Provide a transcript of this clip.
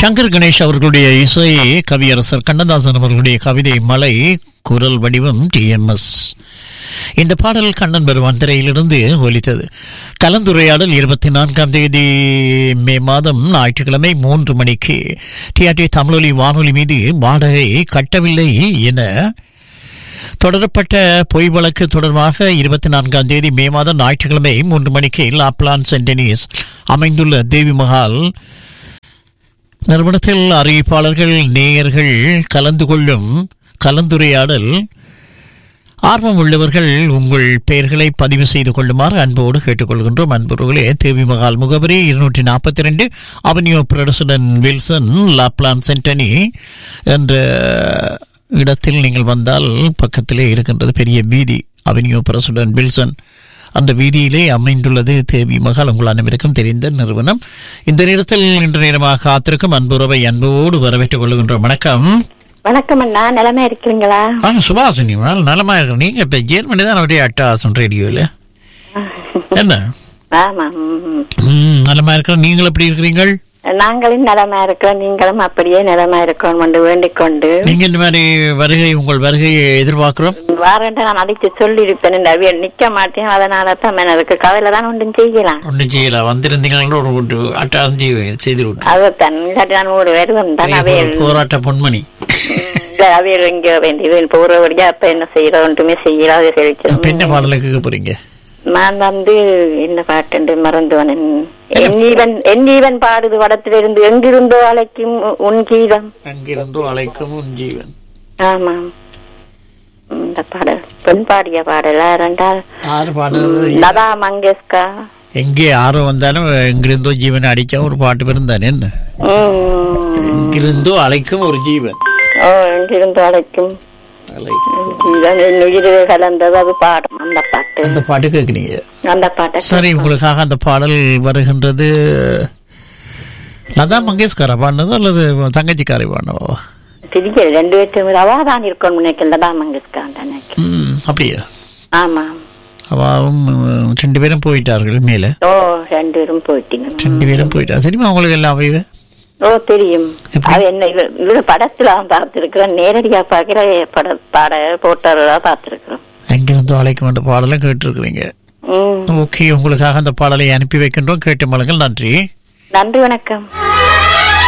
சங்கர் கணேஷ் அவர்களுடைய இசை கவியரசர் கண்ணதாசன் அவர்களுடைய கவிதை மலை குரல் வடிவம் டிஎம்எஸ் இந்த பாடல் கண்ணன் பெருமான் திரையிலிருந்து ஒலித்தது கலந்துரையாடல் இருபத்தி நான்காம் தேதி மே மாதம் ஞாயிற்றுக்கிழமை மூன்று மணிக்கு டிஆர்டி தமிழொலி வானொலி மீது வாடகை கட்டவில்லை என தொடரப்பட்ட பொய் வழக்கு தொடர்பாக இருபத்தி நான்காம் தேதி மே மாதம் ஞாயிற்றுக்கிழமை மூன்று மணிக்கு லாப்லான் சென்டனிஸ் அமைந்துள்ள தேவி மஹால் நிறுவனத்தில் அறிவிப்பாளர்கள் நேயர்கள் கலந்து கொள்ளும் கலந்துரையாடல் ஆர்வம் உள்ளவர்கள் உங்கள் பெயர்களை பதிவு செய்து கொள்ளுமாறு அன்போடு கேட்டுக்கொள்கின்றோம் அன்பர்களே தேவி மகால் முகவரி இருநூற்றி நாற்பத்தி ரெண்டு அவென்யூ பிரசிடன்ட் வில்சன் லாப்லான் சென்டனி என்ற இடத்தில் நீங்கள் வந்தால் பக்கத்திலே இருக்கின்றது பெரிய வீதி அவென்யூ பிரசிடன்ட் வில்சன் அந்த வீதியிலே அமைந்துள்ளது தேவி மகால் உங்கள் அனைவருக்கும் தெரிந்த நிறுவனம் இந்த நேரத்தில் இன்று நேரமாக காத்திருக்கும் அன்புறவை அன்போடு வரவேற்றுக் கொள்கின்றோம் வணக்கம் வணக்கம் அண்ணா நிலைமை இருக்கிறீங்களா வாங்க சுபாசினி மேல் நலமா இருக்கு நீங்க இப்ப ஜெர்மனி தான் அப்படியே அட்டாசம் ரேடியோல என்ன ஆமா ம். ம், நலமா இருக்கிற நீங்கள் எப்படி இருக்கிறீங்கள் நாங்களும் நிலைமை இருக்கிறோம் நீங்களும் அப்படியே நிலைமை இருக்கணும் என்று வேண்டிக் கொண்டு நீங்க இந்த மாதிரி வருகை உங்கள் வருகையை எதிர்பார்க்கிறோம் வாரண்ட நான் அடிச்சு சொல்லியிருப்பேன் இந்த அவியல் நிக்க மாட்டேன் அதனால தான் எனக்கு கவலை தான் ஒன்றும் செய்யலாம் ஒன்றும் செய்யல வந்திருந்தீங்களோ ஒரு ஒரு அட்டாசம் செய்து செய்து விட்டு அதைத்தான் இல்லாட்டி நான் ஒரு வருவம் தான் அவையல் போராட்ட பொன்மணி இல்ல, அவையல் எங்க வேண்டியது போறபடியா அப்ப என்ன செய்யறோம் ஒன்றுமே செய்யலாம் அதை அப்ப என்ன செழிச்சு பாடலை கேட்க போறீங்க நான் வந்து என்ன பாட்டு மறந்துவன் என்னீவன் என்னீவன் பாடுது வடத்திலிருந்து எங்கிருந்தோ அழைக்கும் உன் கீதம் அங்கிருந்தோ அழைக்கும் உன் ஜீவன் ஆமாம் இந்த பாடல் பெண் பாடிய பாடலா ரெண்டால் ஆறு பாடுறது லதா மங்கேஷ்கர் எங்கே ஆர்வம் வந்தாலும் எங்கிருந்தோ ஜீவனை அடிச்சா ஒரு பாட்டு பேரும் தானே என்ன உம். எங்கிருந்தோ அழைக்கும் ஒரு ஜீவன் ஓ எங்கிருந்து அழைக்கும் அழைக்கும் உன் கீதம் என் உயிரிலே கலந்தது அது பாடும் அந்த பாட்டு அந்த பாட்டு கேட்குறீங்க அந்த பாட்டை சரி உங்களுக்காக அந்த பாடல் வருகின்றது லதா மங்கேஷ்கரா பாடினது அல்லது தங்கச்சிக்காரை பாடினவா தெரியல ரெண்டு பேர்த்தும் அவா தான் இருக்கணும் நினைக்கிறேன் லதா மங்கேஷ்கர் தான் நினைக்கிறேன் ம் அப்படியா ஆமாம் அவாவும் உம், ரெண்டு பேரும் போயிட்டார்கள் மேலே ஓ ரெண்டு பேரும் போயிட்டீங்க ரெண்டு பேரும் போயிட்டா சரிமா உங்களுக்கு எல்லாம் அவைவு ஓ தெரியும் எப்படி? அது என்ன இது இது படத்துல பார்த்திருக்கிறேன் நேரடியா பார்க்கிற பட பாட போட்டோரா பார்த்திருக்கிறோம் எங்கிருந்தோ அழைக்கும் என்ற பாடலும் கேட்டிருக்கிறீங்க ம் ஓகே உங்களுக்காக அந்த பாடலை அனுப்பி வைக்கின்றோம் கேட்டு மலங்கள் நன்றி நன்றி வணக்கம்